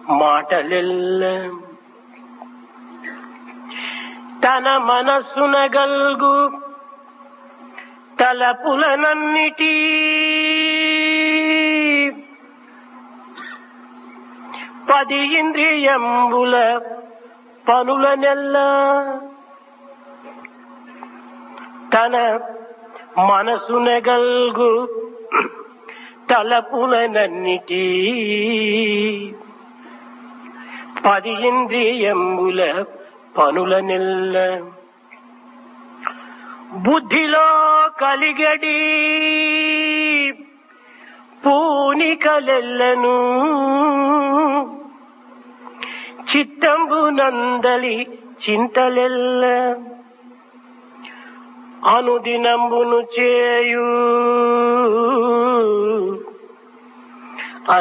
మాటలెల్ల తన మనస్సున గల్గు తలపులనన్నిటి పది ఇంద్రియంబుల పనులనెల్ల తన మనసున గల్గు తలపులనన్నిటి పది ఇంద్రియంబుల పనులనెల్ల బుద్ధిలో కలిగడి పూనికలెల్లను చిత్తంబు నందలి చింతలెల్ల అనుదినంబును చేయు